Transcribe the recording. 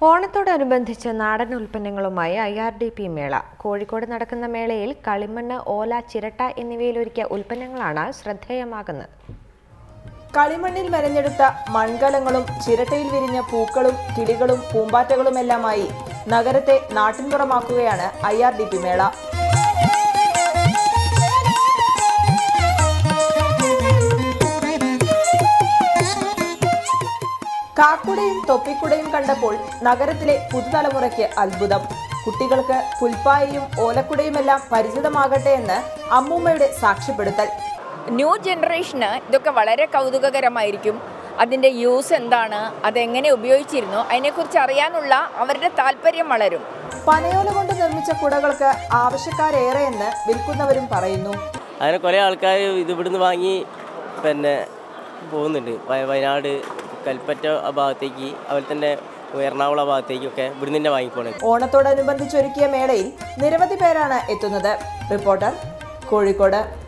ഓണത്തോടനുബന്ധിച്ച് നാടൻ ഉൽപ്പന്നങ്ങളുമായി ഐ ആർ ഡി പി മേള കോഴിക്കോട് നടക്കുന്ന മേളയിൽ കളിമണ്ണ് ഓല ചിരട്ട എന്നിവയിൽ ഒരുക്കിയ ഉൽപ്പന്നങ്ങളാണ് ശ്രദ്ധേയമാകുന്നത് കളിമണ്ണിൽ മെനഞ്ഞെടുത്ത മൺകലങ്ങളും ചിരട്ടയിൽ വിരിഞ്ഞ പൂക്കളും കിളികളും പൂമ്പാറ്റകളുമെല്ലാമായി നഗരത്തെ നാട്ടിൻപുറമാക്കുകയാണ് ഐ ആർ ഡി പി മേള കാക്കുടയും തൊപ്പിക്കുടയും കണ്ടപ്പോൾ നഗരത്തിലെ പുതുതലമുറയ്ക്ക് അത്ഭുതം കുട്ടികൾക്ക് പുൽപ്പായയും ഓലക്കുടയുമെല്ലാം പരിചിതമാകട്ടെ എന്ന് അമ്മൂമ്മയുടെ സാക്ഷ്യപ്പെടുത്തൽ ന്യൂ ജനറേഷന് ഇതൊക്കെ വളരെ കൗതുകകരമായിരിക്കും അതിൻ്റെ യൂസ് എന്താണ് അതെങ്ങനെ ഉപയോഗിച്ചിരുന്നു അതിനെക്കുറിച്ച് അറിയാനുള്ള അവരുടെ താല്പര്യം വളരും പനയോല കൊണ്ട് നിർമ്മിച്ച കുടകൾക്ക് ആവശ്യക്കാരേറെയെന്ന് വിൽക്കുന്നവരും പറയുന്നു അങ്ങനെ കുറേ ആൾക്കാർ ഇത് ഇവിടുന്ന് വാങ്ങി പിന്നെ പോകുന്നുണ്ട് വയ- വയനാട് കൽപ്പറ്റ ആ ഭാഗത്തേക്ക് അതുപോലെ തന്നെ എറണാകുളം ഭാഗത്തേക്കൊക്കെ ഇവിടുന്ന് തന്നെ വാങ്ങിപ്പോണേ ഓണത്തോടനുബന്ധിച്ചൊരുക്കിയ മേളയിൽ നിരവധി പേരാണ് എത്തുന്നത് റിപ്പോർട്ടർ കോഴിക്കോട്